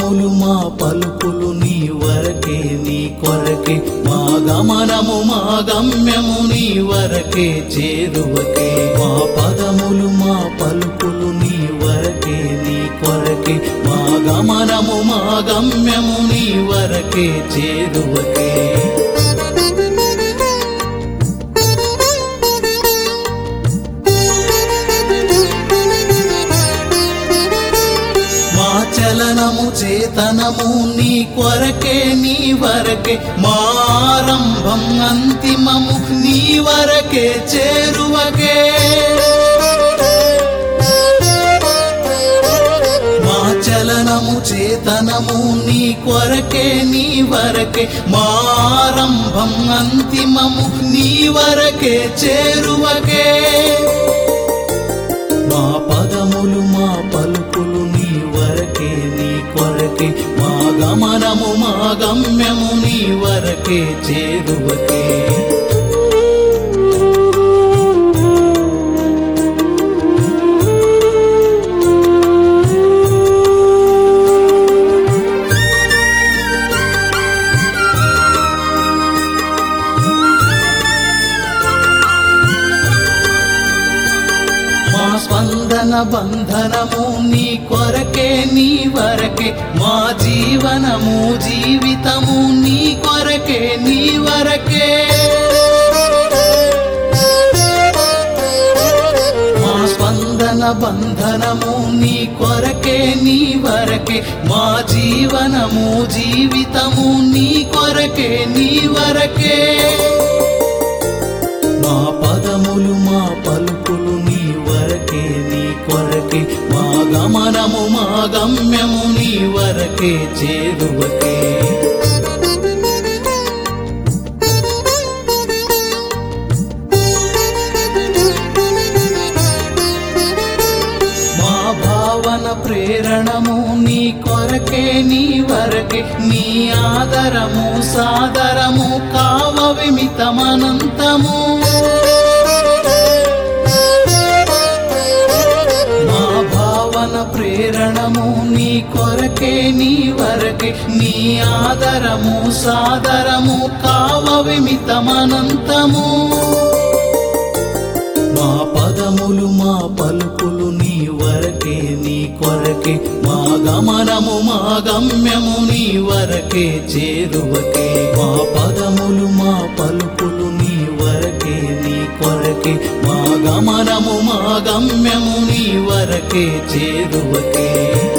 పదములు మా పలుకులు నీ వరకే నీ కొరకే మా గమనము మా గమ్యము నీ వరకే చేరువకే మా పదములు మా పలుకులు నీ వరకే నీ కొరకే మా గమనము మా గమ్యము నీ వరకే చేరువకే మా చలనము చేతనము నీ కొరకే నీ వరకే మారంభం అంతిమము నీ వరకే చేరువకే మా చలనము చేతనము నీ కొరకే నీ వరకే మారంభం అంతిమము నీ వరకే చేరువకే మా పదములు మా పలుకులు నీ వరకే నీ కొరకే మా గమనము మా గమ్యము నీ వరకే చేరువకే మా స్పందన బంధనము నీ కొరకే నీ వరకే మా జీవనము జీవితము నీ కొరకే నీ వరకే మా స్పందన బంధనము నీ కొరకే నీ వరకే మా జీవనము జీవితము నీ కొరకే నీ వరకే మా పదములు మా పలుకులు నీ వరకే నీ కొరకే మా గమనము మా గమ్యము నీ వరకే చేరువకే మా భావన ప్రేరణము నీ కొరకే నీ వరకే నీ ఆదరము సాదరము కావ విమితమనంతము మా భావన ప్రేరణము నీ కొరకే నీ వరకే నీ ఆదరము సాదరము కావ విమితమనంతము మా పదములు మా పలుకులు నీ వరకే నీ కొరకే మా గమనము మా గమ్యము నీ వరకే చేరువకే మా పదములు మా పలుకులు నీ వరకే నీ కొరకే మా గమనము మా గమ్యము నీ వరకే చేరువకే